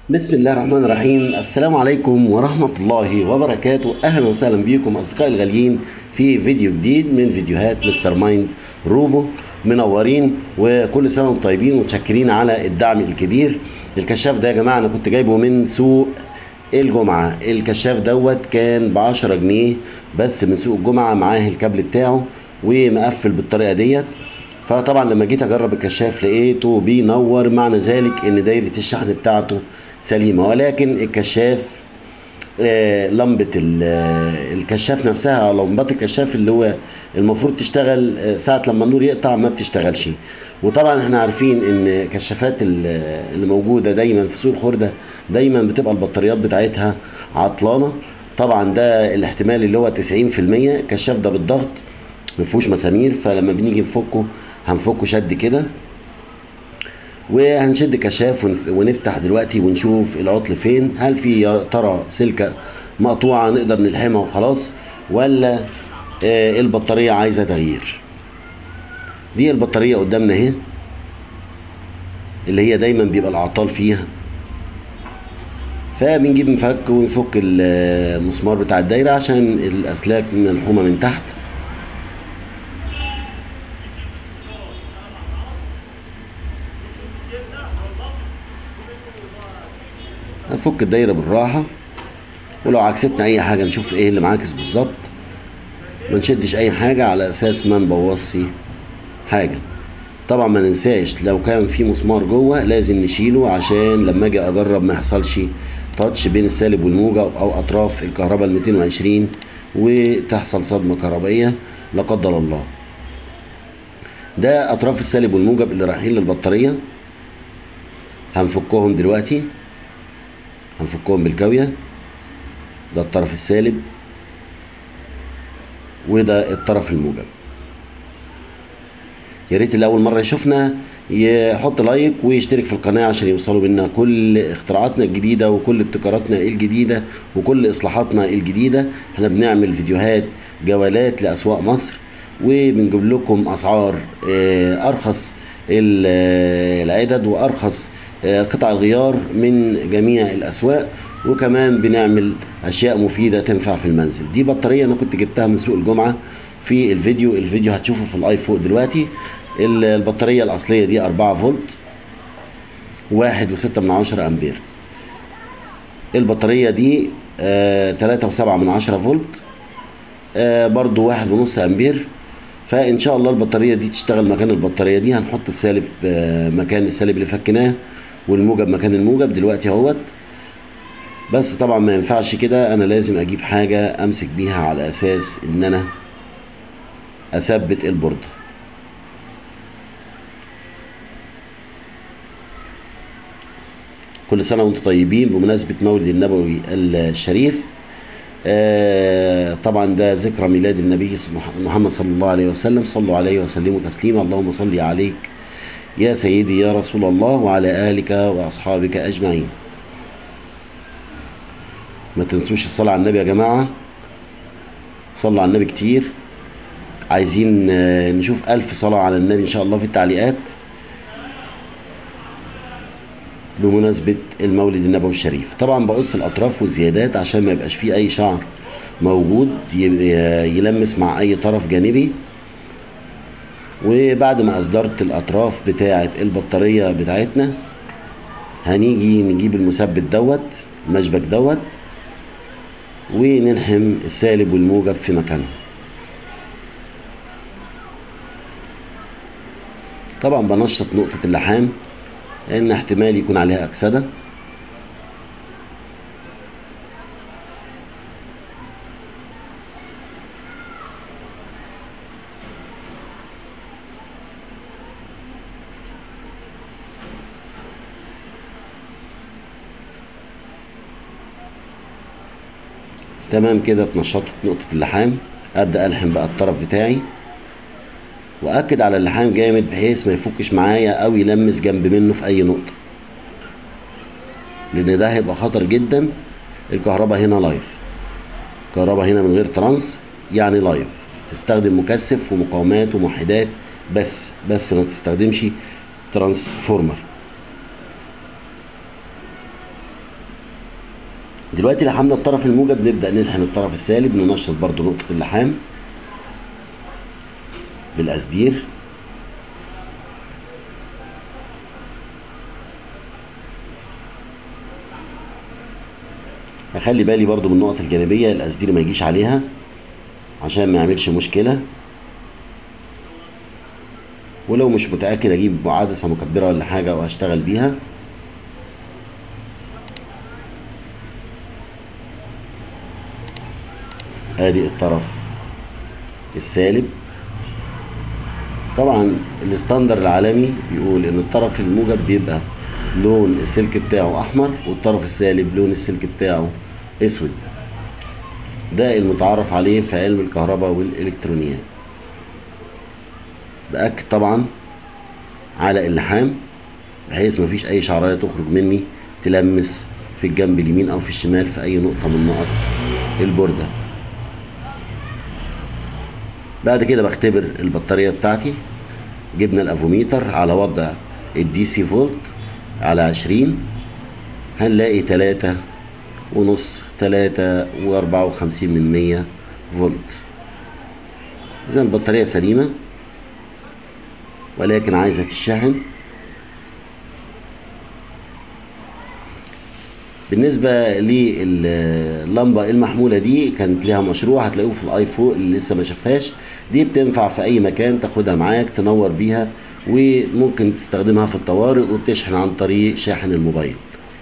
بسم الله الرحمن الرحيم السلام عليكم ورحمة الله وبركاته أهلا وسهلا بكم أصدقائي الغاليين في فيديو جديد من فيديوهات مستر مايند روبو منورين وكل سنة وانتم طيبين ومتشكرين على الدعم الكبير الكشاف ده يا جماعة أنا كنت جايبه من سوق الجمعة الكشاف دوت كان بعشرة جنيه بس من سوق الجمعة معاه الكابل بتاعه ومقفل بالطريقة ديت فطبعا لما جيت اجرب الكشاف لقيته بينور معنى ذلك ان دايره الشحن بتاعته سليمه ولكن الكشاف آه لمبه ال- آه، الكشاف نفسها لمبات الكشاف اللي هو المفروض تشتغل آه، ساعه لما النور يقطع ما بتشتغلش وطبعا احنا عارفين ان كشافات ال- آه، اللي موجوده دايما في سوق الخرده دايما بتبقى البطاريات بتاعتها عطلانه طبعا ده الاحتمال اللي هو 90% الكشاف ده بالضغط ما فيهوش مسامير فلما بنيجي نفكه هنفكه شد كده وهنشد كشاف ونف- ونفتح دلوقتي ونشوف العطل فين هل في يا ترى سلكة مقطوعة نقدر نلحمها وخلاص ولا آه، البطارية عايزة تغيير دي البطارية قدامنا اهي اللي هي دايما بيبقى العطال فيها فبنجيب مفك ونفك المسمار بتاع الدايرة عشان الأسلاك ملحومة من تحت هنفك الدايره بالراحه ولو عكستنا اي حاجه نشوف ايه اللي معاكس بالظبط ما نشدش اي حاجه على اساس ما نبوظش حاجه طبعا ما ننساش لو كان في مسمار جوه لازم نشيله عشان لما اجي اجرب ما يحصلش تاتش بين السالب والموجب او اطراف الكهرباء ال 220 وتحصل صدمه كهربائيه لا قدر الله ده اطراف السالب والموجب اللي رايحين للبطاريه هنفكهم دلوقتي هنفكهم بالكاوية ده الطرف السالب وده الطرف الموجب يا ريت اللي اول مره يشوفنا يحط لايك ويشترك في القناه عشان يوصلوا منا كل اختراعاتنا الجديده وكل ابتكاراتنا الجديده وكل اصلاحاتنا الجديده احنا بنعمل فيديوهات جولات لاسواق مصر وبنجيب لكم اسعار آه، ارخص ال- آه، العدد وارخص آه، قطع الغيار من جميع الاسواق وكمان بنعمل اشياء مفيده تنفع في المنزل دي بطاريه انا كنت جبتها من سوق الجمعه في الفيديو الفيديو هتشوفه في الاي فوق دلوقتي ال- البطاريه الاصليه دي 4 فولت واحد وستة من عشرة امبير البطاريه دي آه تلاتة وسبعة من عشرة فولت آه برضو واحد ونص امبير فان شاء الله البطاريه دي تشتغل مكان البطاريه دي هنحط السالب آه مكان السالب اللي فكناه والموجب مكان الموجب دلوقتي اهوت بس طبعا ما ينفعش كده انا لازم اجيب حاجه امسك بيها على اساس ان انا اثبت البورد كل سنه وانتم طيبين بمناسبه مولد النبوي الشريف آه طبعا ده ذكرى ميلاد النبي محمد صلى الله عليه وسلم صلوا عليه وسلموا تسليما اللهم صل عليك يا سيدي يا رسول الله وعلى آلك وأصحابك أجمعين ما تنسوش الصلاة على النبي يا جماعة صلوا على النبي كتير عايزين آه، نشوف ألف صلاة على النبي إن شاء الله في التعليقات بمناسبة المولد النبوي الشريف طبعا بقص الأطراف والزيادات عشان ما يبقاش فيه أي شعر موجود ي- يلمس مع أي طرف جانبي وبعد ما أصدرت الأطراف بتاعة البطارية بتاعتنا هنيجي نجيب المثبت دوت المشبك دوت ونلحم السالب والموجب في مكانهم طبعا بنشط نقطة اللحام لأن احتمال يكون عليها أكسدة تمام كده اتنشطت نقطة اللحام أبدأ ألحم بقى الطرف بتاعي وأكد على اللحام جامد بحيث ما يفكش معايا أو يلمس جنب منه في أي نقطة لأن ده هيبقى خطر جدا الكهرباء هنا لايف الكهرباء هنا من غير ترانس يعني لايف تستخدم مكثف ومقاومات وموحدات بس بس ما تستخدمش ترانسفورمر دلوقتي لحمنا الطرف الموجب نبدأ نلحم الطرف السالب ننشط برضو نقطة اللحام بالأسدير اخلي بالي برضو من النقط الجانبية الأسدير ما يجيش عليها عشان ما يعملش مشكلة ولو مش متأكد اجيب عدسة مكبرة ولا حاجة واشتغل بيها ادي الطرف السالب طبعا الستاندر العالمي بيقول ان الطرف الموجب بيبقى لون السلك بتاعه احمر والطرف السالب لون السلك بتاعه اسود ده المتعارف عليه في علم الكهرباء والالكترونيات باكد طبعا على اللحام بحيث مفيش اي شعرايه تخرج مني تلمس في الجنب اليمين او في الشمال في اي نقطه من نقط البورده بعد كده بختبر البطارية بتاعتي جبنا الافوميتر على وضع الدي سي فولت على عشرين هنلاقي تلاتة ونص تلاتة واربعة وخمسين من مية فولت اذا البطارية سليمة ولكن عايزة تشحن بالنسبة لللمبة المحمولة دي كانت لها مشروع هتلاقوه في الاي فوق اللي لسه ما شافهاش دي بتنفع في اي مكان تاخدها معاك تنور بيها وممكن تستخدمها في الطوارئ وبتشحن عن طريق شاحن الموبايل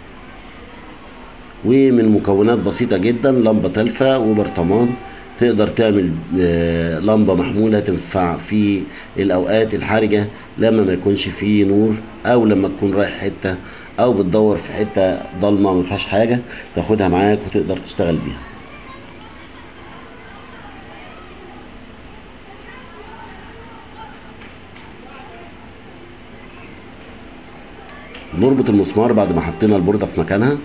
ومن مكونات بسيطة جدا لمبة تلفة وبرطمان تقدر تعمل لمبة محمولة تنفع في الأوقات الحرجة لما ما يكونش فيه نور أو لما تكون رايح حتة أو بتدور في حتة ضلمة ما فيهاش حاجة تاخدها معاك وتقدر تشتغل بيها نربط المسمار بعد ما حطينا البوردة في مكانها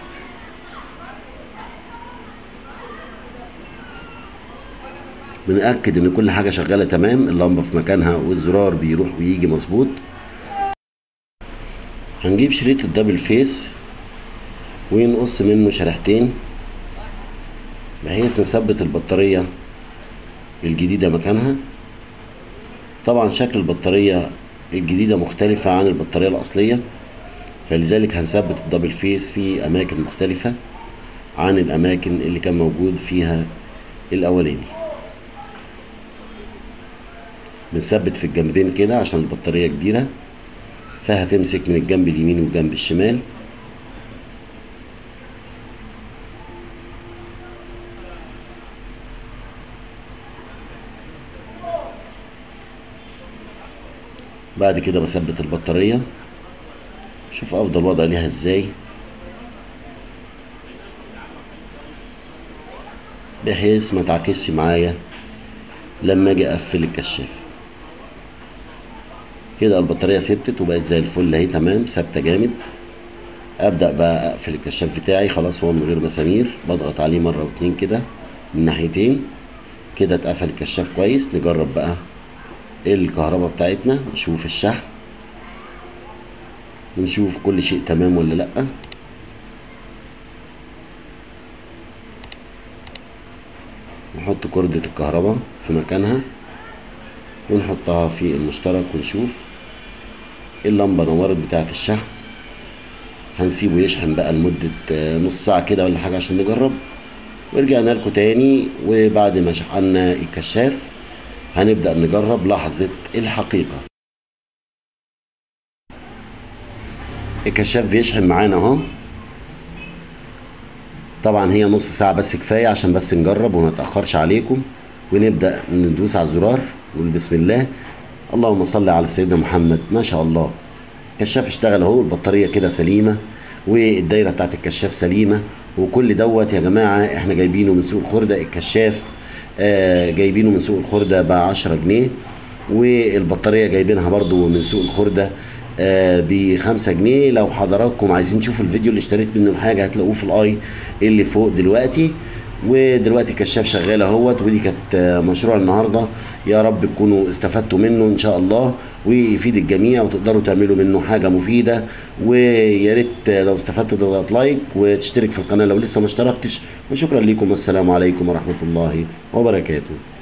بنأكد ان كل حاجة شغالة تمام اللمبة في مكانها والزرار بيروح ويجي مظبوط هنجيب شريط الدبل فيس ونقص منه شريحتين بحيث نثبت البطارية الجديدة مكانها طبعا شكل البطارية الجديدة مختلفة عن البطارية الأصلية فلذلك هنثبت الدبل فيس في أماكن مختلفة عن الأماكن اللي كان موجود فيها الأولاني بنثبت في الجنبين كده عشان البطارية كبيرة فهتمسك من الجنب اليمين والجنب الشمال بعد كده بثبت البطارية شوف افضل وضع ليها ازاي بحيث ما تعكسش معايا لما اجي اقفل الكشاف كده البطاريه ثبتت وبقت زي الفل اهي تمام ثابته جامد ابدا بقى اقفل الكشاف بتاعي خلاص هو من غير مسامير بضغط عليه مره واتنين كده من ناحيتين كده اتقفل الكشاف كويس نجرب بقى الكهرباء بتاعتنا نشوف الشحن ونشوف كل شيء تمام ولا لا نحط كردة الكهرباء في مكانها ونحطها في المشترك ونشوف اللمبة نورت بتاعة الشحن هنسيبه يشحن بقى لمدة نص ساعة كده ولا حاجة عشان نجرب ورجعنا لكم تاني وبعد ما شحنا الكشاف هنبدأ نجرب لحظة الحقيقة الكشاف بيشحن معانا اهو طبعا هي نص ساعة بس كفاية عشان بس نجرب وما نتأخرش عليكم ونبدأ ندوس على الزرار نقول بسم الله اللهم صل على سيدنا محمد ما شاء الله الكشاف اشتغل اهو البطارية كده سليمة والدايرة بتاعت الكشاف سليمة وكل دوت يا جماعة احنا جايبينه من سوق الخردة الكشاف آه جايبينه من سوق الخردة ب 10 جنيه والبطارية جايبينها برضو من سوق الخردة آه ب 5 جنيه لو حضراتكم عايزين تشوفوا الفيديو اللي اشتريت منه الحاجة هتلاقوه في الاي اللي فوق دلوقتي ودلوقتي كشاف شغال اهوت ودي كانت آه، مشروع النهارده يا رب تكونوا استفدتوا منه ان شاء الله ويفيد الجميع وتقدروا تعملوا منه حاجه مفيده ويا ريت آه، لو استفدتوا تضغط لايك وتشترك في القناه لو لسه ما اشتركتش وشكرا لكم والسلام عليكم ورحمه الله وبركاته